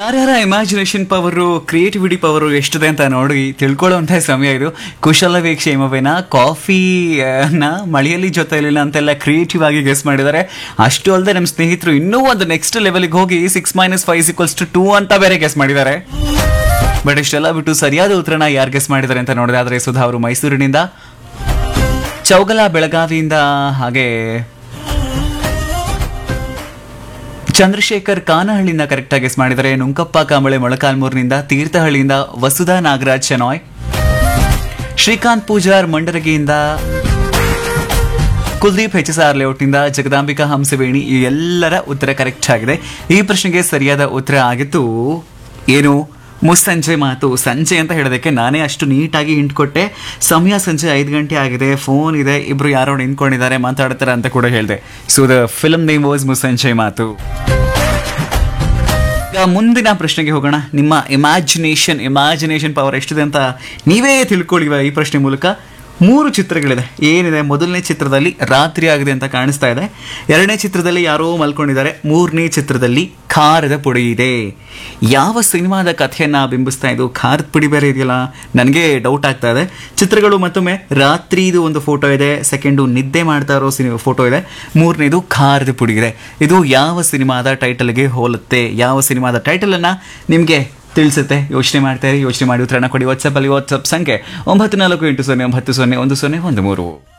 ಯಾರ್ಯಾರ imagination power creativity power ಎಷ್ಟಿದೆ ಅಂತ ನೋಡಿ ತಿಳ್ಕೊಳ್ಳುವಂಥ ಸಮಯ ಇದು ಕುಶಲ ಕ್ಷೇಮವೇನ ಕಾಫಿ ಆ, ನ ಮಳೆಯಲ್ಲಿ ಜೊತೆಲಿಲ್ಲ ಅಂತೆಲ್ಲ ಕ್ರಿಯೇಟಿವ್ ಆಗಿ ಗೆಸ್ ಮಾಡಿದ್ದಾರೆ ಅಷ್ಟು ಅಲ್ಲದೆ ನಮ್ಮ ಸ್ನೇಹಿತರು ಇನ್ನೂ ಒಂದು ನೆಕ್ಸ್ಟ್ ಲೆವೆಲ್ಗೆ ಹೋಗಿ six minus five equals to two ಅಂತ ಬೇರೆ ಗೆಸ್ ಮಾಡಿದ್ದಾರೆ ಬಟ್ ಇಷ್ಟೆಲ್ಲ ಬಿಟ್ಟು ಸರಿಯಾದ ಉತ್ತರನ ಯಾರು ಗೆಸ್ ಮಾಡಿದ್ದಾರೆ ಅಂತ ನೋಡಿದ್ರೆ ಆದರೆ ಸುಧಾ ಅವರು ಮೈಸೂರಿನಿಂದ ಚೌಗಲ ಬೆಳಗಾವಿಯಿಂದ ಹಾಗೆ ಚಂದ್ರಶೇಖರ್ ಕಾನಹಳ್ಳಿಯಿಂದ ಕರೆಕ್ಟಾಗಿ ಗೆಸ್ ಮಾಡಿದರೆ ನುಂಕಪ್ಪ ಕಾಂಬಳೆ ಮೊಳಕಾಲ್ಮೂರಿನಿಂದ ತೀರ್ಥಹಳ್ಳಿಯಿಂದ ವಸುಧಾ ನಾಗರಾಜ್ ಶೆನಾಯ್ ಶ್ರೀಕಾಂತ್ ಪೂಜಾರ್ ಮಂಡರಗಿಯಿಂದ ಕುಲ್ದೀಪ್ ಎಚ್ ಎಸ್ ಆರ್ ಲೇಔಟ್ನಿಂದ ಜಗದಾಂಬಿಕಾ ಹಂಸವೇಣಿ ಈ ಎಲ್ಲರ ಉತ್ತರ ಕರೆಕ್ಟ್ ಆಗಿದೆ ಈ ಪ್ರಶ್ನೆಗೆ ಸರಿಯಾದ ಉತ್ತರ ಆಗಿತ್ತು ಏನು ಮುಸ್ಸಂಜೆ ಮಾತು ಸಂಜೆ ಅಂತ ಹೇಳೋದಕ್ಕೆ ನಾನೇ ಅಷ್ಟು ನೀಟಾಗಿ ಹಿಂಟ್ ಕೊಟ್ಟೆ ಸಮಯ ಸಂಜೆ ಐದು ಗಂಟೆ ಆಗಿದೆ ಫೋನ್ ಇದೆ ಇಬ್ರು ಯಾರೋ ನಿಂತ್ಕೊಂಡಿದ್ದಾರೆ ಮಾತಾಡ್ತಾರೆ ಅಂತ ಕೂಡ ಹೇಳಿದೆ so the film name was Mussanje Maatu ಈಗ ಮುಂದಿನ ಪ್ರಶ್ನೆಗೆ ಹೋಗೋಣ ನಿಮ್ಮ ಇಮ್ಯಾಜಿನೇಷನ್ ಇಮ್ಯಾಜಿನೇಷನ್ ಪವರ್ ಎಷ್ಟಿದೆ ಅಂತ ನೀವೇ ತಿಳ್ಕೊಳ್ಳಿ ಈ ಪ್ರಶ್ನೆ ಮೂಲಕ ಮೂರು ಚಿತ್ರಗಳಿದೆ ಏನಿದೆ ಮೊದಲನೇ ಚಿತ್ರದಲ್ಲಿ ರಾತ್ರಿ ಆಗಿದೆ ಅಂತ ಕಾಣಿಸ್ತಾ ಇದೆ ಎರಡನೇ ಚಿತ್ರದಲ್ಲಿ ಯಾರೋ ಮಲ್ಕೊಂಡಿದ್ದಾರೆ ಮೂರನೇ ಚಿತ್ರದಲ್ಲಿ ಖಾರದ ಪುಡಿ ಇದೆ ಯಾವ ಸಿನಿಮಾದ ಕಥೆಯನ್ನ ಬಿಂಬಿಸ್ತಾ ಇದು ಖಾರದ ಪುಡಿ ಬೇರೆ ಇದೆಯಲ್ಲ ನನಗೆ ಡೌಟ್ ಆಗ್ತಾ ಇದೆ ಚಿತ್ರಗಳು ಮತ್ತೊಮ್ಮೆ ರಾತ್ರಿದು ಒಂದು ಫೋಟೋ ಇದೆ ಸೆಕೆಂಡು ನಿದ್ದೆ ಮಾಡ್ತಾ ಇರೋ ಸಿನಿಮಾ ಫೋಟೋ ಇದೆ ಮೂರನೇದು ಖಾರದ ಪುಡಿ ಇದೆ ಇದು ಯಾವ ಸಿನಿಮಾದ ಟೈಟಲ್ಗೆ ಹೋಲುತ್ತೆ ಯಾವ ಸಿನಿಮಾದ ಟೈಟಲ್ ಅನ್ನ ನಿಮಗೆ ತಿಳಿಸುತ್ತೆ ಯೋಚನೆ ಮಾಡ್ತಾ ಇರಿ ಯೋಚನೆ ಮಾಡಿ ಉತ್ತರನ ಕೊಡಿ ವಾಟ್ಸಪ್ಪಲ್ಲಿ ವಾಟ್ಸಪ್ ಸಂಖ್ಯೆ ಒಂಬತ್ತು ನಾಲ್ಕು ಎಂಟು ಸೊನ್ನೆ ಒಂಬತ್ತು ಸೊನ್ನೆ ಒಂದು ಸೊನ್ನೆ ಒಂದು ಮೂರು